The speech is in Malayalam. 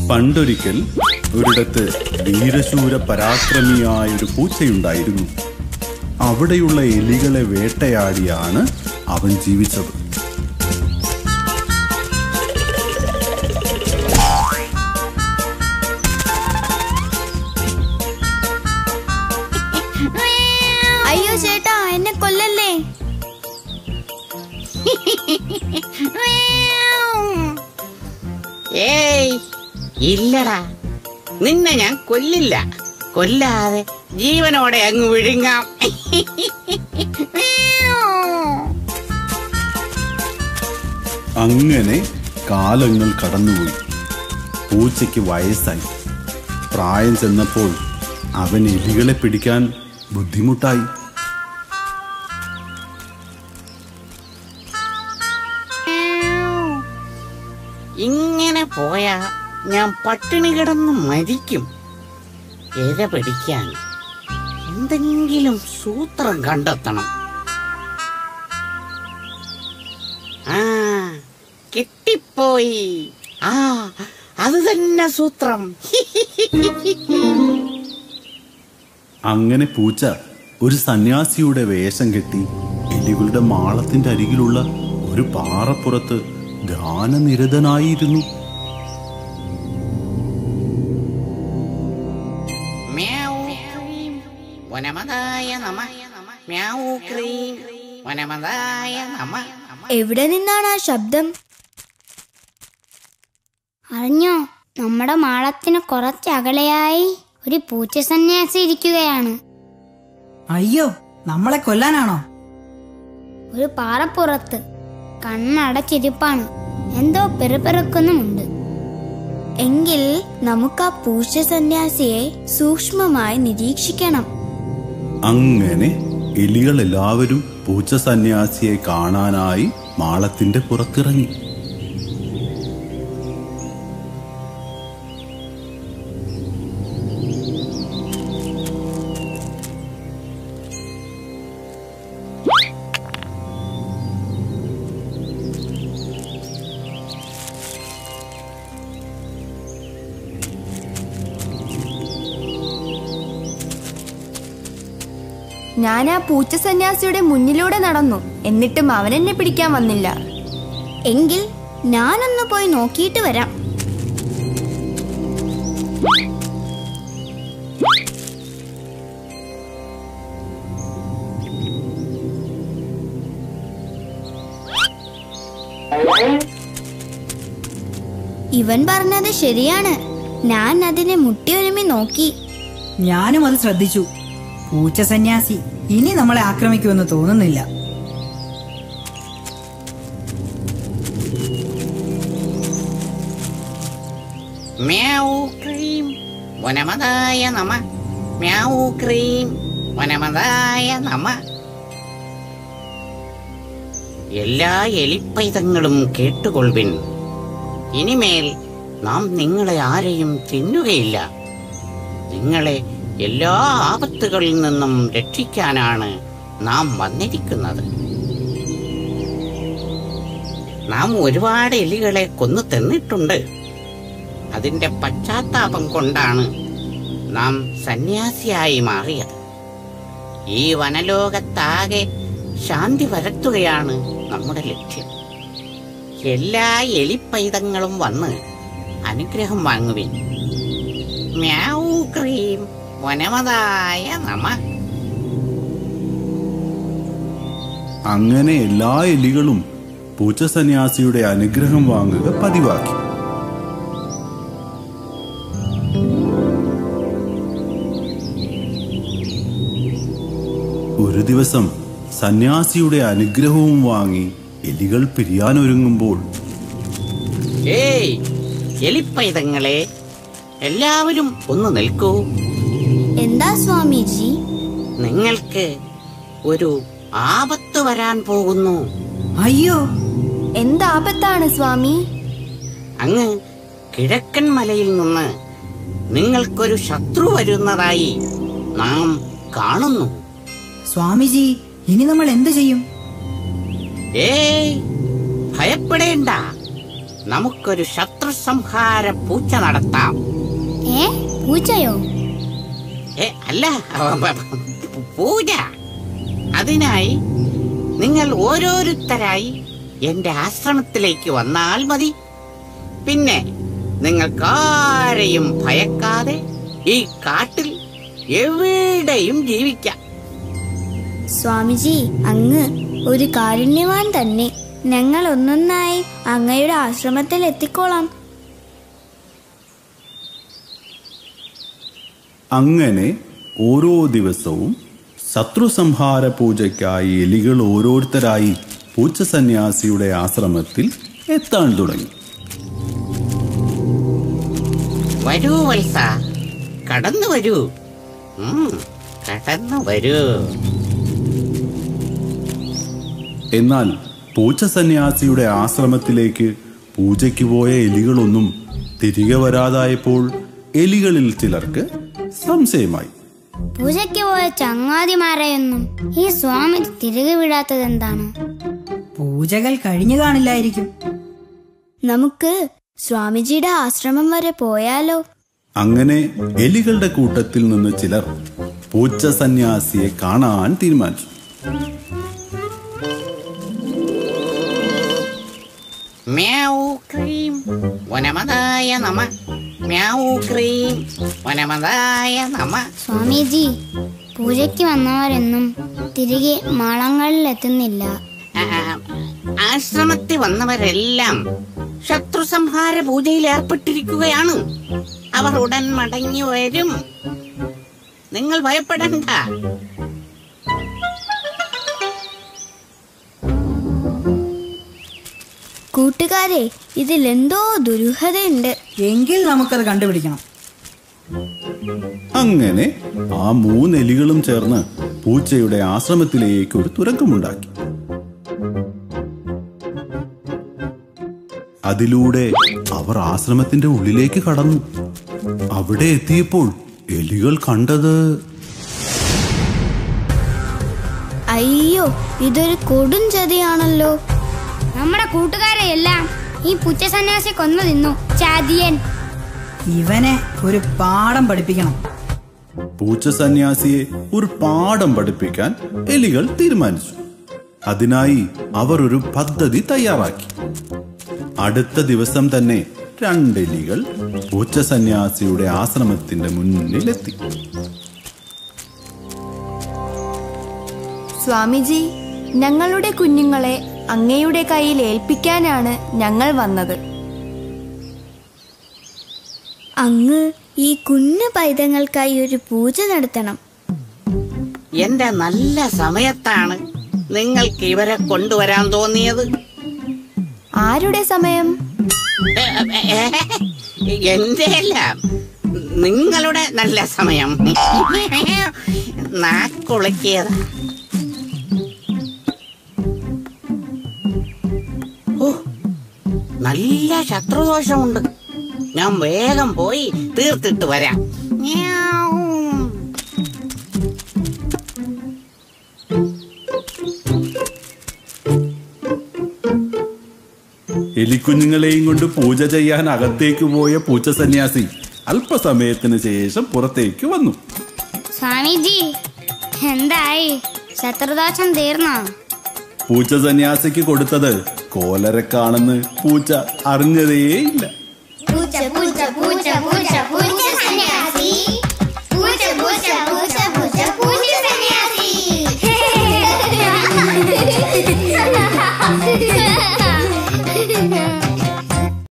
പണ്ടൊരിക്കൽ ഒരിടത്ത് വീരശൂര പരാക്രമിയായ ഒരു പൂച്ചയുണ്ടായിരുന്നു അവിടെയുള്ള എലികളെ വേട്ടയാടിയാണ് അവൻ ജീവിച്ചത് അയ്യോ ചേട്ടാ എന്നെ കൊല്ലല്ലേ ഏയ് ഇല്ലടാ നിന്നെ ഞാൻ കൊല്ലില്ല കൊല്ലാതെ ജീവനോടെ അങ്ങ് വിഴുങ്ങാം അങ്ങനെ കാലങ്ങൾ കടന്നുപോയി പൂച്ചയ്ക്ക് വയസ്സായി പ്രായം ചെന്നപ്പോൾ അവൻ എലികളെ പിടിക്കാൻ ബുദ്ധിമുട്ടായി ഇങ്ങനെ പോയാ ഞാൻ പട്ടിണി കിടന്ന് മരിക്കും ഇര പിടിക്കാൻ എന്തെങ്കിലും സൂത്രം കണ്ടെത്തണം ആ കിട്ടിപ്പോയി ആ അത് തന്നെ സൂത്രം അങ്ങനെ പൂച്ച ഒരു സന്യാസിയുടെ വേഷം കെട്ടി എലികളുടെ മാളത്തിന്റെ അരികിലുള്ള ഒരു പാറപ്പുറത്ത് ധ്യാനനിരതനായിരുന്നു മ്യാവൂ ക്രീം വനമതായ നമ മ്യാവൂ ക്രീം വനമതായ നമ എവിടെ നിന്നാണ് ആ ശബ്ദം അറിഞ്ഞോ നമ്മുടെ മാളത്തിന് കുറച്ച് അകലെയായി ഒരു പൂച്ച സന്യാസി ഇരിക്കുകയാണ് അയ്യോ നമ്മളെ കൊല്ലാനാണോ ഒരു പാറപ്പുറത്ത് കണ്ണടച്ചിരിപ്പാണ് എന്തോ പെറുപെറുക്കുന്നുമുണ്ട് എങ്കിൽ നമുക്ക് ആ പൂച്ച സന്യാസിയെ സൂക്ഷ്മമായി നിരീക്ഷിക്കണം അങ്ങനെ എലികൾ എല്ലാവരും പൂച്ച സന്യാസിയെ കാണാനായി മാളത്തിന്റെ പുറത്തിറങ്ങി ഞാൻ ആ പൂച്ച സന്യാസിയുടെ മുന്നിലൂടെ നടന്നു എന്നിട്ടും അവൻ എന്നെ പിടിക്കാൻ വന്നില്ല എങ്കിൽ ഞാനൊന്ന് പോയി നോക്കിയിട്ട് വരാം ഇവൻ പറഞ്ഞത് ശരിയാണ് ഞാൻ അതിനെ മുട്ടിയൊരുമി നോക്കി ഞാനും അത് ശ്രദ്ധിച്ചു പൂച്ച സന്യാസി ഇനി നമ്മളെ ആക്രമിക്കുമെന്ന് തോന്നുന്നില്ല മ്യാവൂ ക്രീം വനമതായ നമ മ്യാവൂ ക്രീം വനമതായ നമ എല്ലാ എലിപ്പൈതങ്ങളും കേട്ടുകൊള്ളുവിൻ ഇനിമേൽ നാം നിങ്ങളെ ആരെയും തിന്നുകയില്ല നിങ്ങളെ എല്ലാ ആപത്തുകളിൽ നിന്നും രക്ഷിക്കാനാണ് നാം വന്നിരിക്കുന്നത് നാം ഒരുപാട് എലികളെ കൊന്നു തിന്നിട്ടുണ്ട് അതിന്റെ പശ്ചാത്താപം കൊണ്ടാണ് നാം സന്യാസിയായി മാറിയത് ഈ വനലോകത്താകെ ശാന്തി പരത്തുകയാണ് നമ്മുടെ ലക്ഷ്യം എല്ലാ എലിപ്പൈതങ്ങളും വന്ന് അനുഗ്രഹം വാങ്ങുവിൻ മ്യാവൂ ക്രീം വനമതായ നമ അങ്ങനെ എല്ലാ എലികളും പൂച്ച സന്യാസിയുടെ അനുഗ്രഹം വാങ്ങുക പതിവാക്കി ഒരു ദിവസം സന്യാസിയുടെ അനുഗ്രഹവും വാങ്ങി എലികൾ പിരിയാനൊരുങ്ങുമ്പോൾ ഏയ് എലിപ്പൈതങ്ങളെ എല്ലാവരും ഒന്ന് നിൽക്കൂ എന്താ സ്വാമിജി നിങ്ങൾക്ക് ഒരു ആപത്ത് വരാൻ പോകുന്നു അയ്യോ എന്താപത്താണ് സ്വാമി അങ്ങ് കിഴക്കൻ മലയിൽ നിന്ന് നിങ്ങൾക്കൊരു ശത്രു വരുന്നതായി നാം കാണുന്നു സ്വാമിജി ഇനി നമ്മൾ എന്ത് ചെയ്യും ഏയ് ഭയപ്പെടേണ്ട നമുക്കൊരു ശത്രു സംഹാര പൂച്ച നടത്താം ഏ പൂച്ചയോ ഏ അല്ല പൂജ അതിനായി നിങ്ങൾ ഓരോരുത്തരായി എന്റെ ആശ്രമത്തിലേക്ക് വന്നാൽ മതി പിന്നെ നിങ്ങൾക്കാരെയും ഭയക്കാതെ ഈ കാട്ടിൽ എവിടെയും ജീവിക്കാം സ്വാമിജി അങ്ങ് ഒരു കാരുണ്യവാൻ തന്നെ ഞങ്ങൾ ഒന്നൊന്നായി അങ്ങയുടെ ആശ്രമത്തിൽ എത്തിക്കോളാം അങ്ങനെ ഓരോ ദിവസവും ശത്രു സംഹാര പൂജയ്ക്കായി എലികൾ ഓരോരുത്തരായി പൂച്ച സന്യാസിയുടെ ആശ്രമത്തിൽ എത്താൻ തുടങ്ങി വരൂ വത്സ കടന്നു വരൂ ഉം, കടന്നു വരൂ എന്നാൽ പൂച്ച സന്യാസിയുടെ ആശ്രമത്തിലേക്ക് പൂജയ്ക്ക് പോയ എലികളൊന്നും തിരികെ വരാതായപ്പോൾ എലികളിൽ ചിലർക്ക് സംശയമായി പൂജയ്ക്ക് പോയ ചങ്ങാതിമാരെയൊന്നും ഈ സ്വാമി തിരികെ വിടാത്തത് എന്താണ് പൂജകൾ കഴിഞ്ഞു കാണില്ലായിരിക്കും നമുക്ക് സ്വാമിജിയുടെ ആശ്രമം വരെ പോയാലോ അങ്ങനെ എലികളുടെ കൂട്ടത്തിൽ നിന്ന് ചിലർ പൂച്ച സന്യാസിയെ കാണാൻ തീരുമാനിച്ചു മ്യാവൂ ക്രീം വനമതായ നമ മ്യാവൂ ക്രീം വനമതായ നമ സ്വാമിജി പൂജയ്ക്ക് വന്നവരെന്നും തിരികെ മാളങ്ങളിൽ എത്തുന്നില്ല ആ, ആശ്രമത്തിൽ വന്നവരെല്ലാം ശത്രു സംഹാര പൂജയിൽ ഏർപ്പെട്ടിരിക്കുകയാണ് അവർ ഉടൻ മടങ്ങി വരും നിങ്ങൾ ഭയപ്പെടണ്ട കൂട്ടുകാരെ ഇതിലെന്തോ ദുരൂഹതയുണ്ട് എങ്കിൽ നമുക്കത് കണ്ടുപിടിക്കണം അങ്ങനെ ആ മൂന്ന് എലികളും ചേർന്ന് പൂച്ചയുടെ ആശ്രമത്തിലേക്ക് ഒരു തുരങ്കമുണ്ടാക്കി അതിലൂടെ അവർ ആശ്രമത്തിന്റെ ഉള്ളിലേക്ക് കടന്നു അവിടെ എത്തിയപ്പോൾ എലികൾ കണ്ടത് അയ്യോ ഇതൊരു കൊടും ചതിയാണല്ലോ നമ്മുടെ കൂട്ടുകാരെ എല്ലാം ഈ പുച്ച സന്യാസി കൊന്നു തിന്നു ചാതിയൻ ഇവനെ ഒരു പാഠം പഠിപ്പിക്കണം പൂച്ച സന്യാസിയെ ഒരു പാഠം പഠിപ്പിക്കാൻ എലികൾ തീരുമാനിച്ചു അതിനായി അവർ ഒരു പദ്ധതി തയ്യാറാക്കി അടുത്ത ദിവസം തന്നെ രണ്ട് എലികൾ പൂച്ച സന്യാസിയുടെ ആശ്രമത്തിന്റെ മുന്നിലെത്തി സ്വാമിജി ഞങ്ങളുടെ കുഞ്ഞുങ്ങളെ അങ്ങയുടെ കയ്യിൽ ഏൽപ്പിക്കാനാണ് ഞങ്ങൾ വന്നത് അങ്ങ് ഈ കുഞ്ഞു പൈതങ്ങൾക്കായി ഒരു പൂജ നടത്തണം എന്റെ നല്ല സമയത്താണ് നിങ്ങൾക്ക് ഇവരെ കൊണ്ടുവരാൻ തോന്നിയത് ആരുടെ സമയം ഏ, ഏ, ഏ, എന്റെ അല്ല നിങ്ങളുടെ നല്ല സമയം നാക്കുളക്കിയതാ ഓ നല്ല ശത്രുദോഷമുണ്ട് ഞാൻ വേഗം പോയി തീർത്തിട്ട് വരാം മ്യാവ്. എലിക്കുഞ്ഞുങ്ങളെയും കൊണ്ട് പൂജ ചെയ്യാൻ അകത്തേക്ക് പോയ പൂച്ച സന്യാസി അല്പസമയത്തിന് ശേഷം പുറത്തേക്ക് വന്നു സ്വാമിജി എന്തായി ശത്രുദോഷം തീർന്നോ പൂച്ച സന്യാസിക്ക് കൊടുത്തത് കോലരക്കാണെന്ന് പൂച്ച അറിഞ്ഞതേയില്ല പൂച്ച പൂച്ച പൂച്ച പൂച്ച പൂച്ച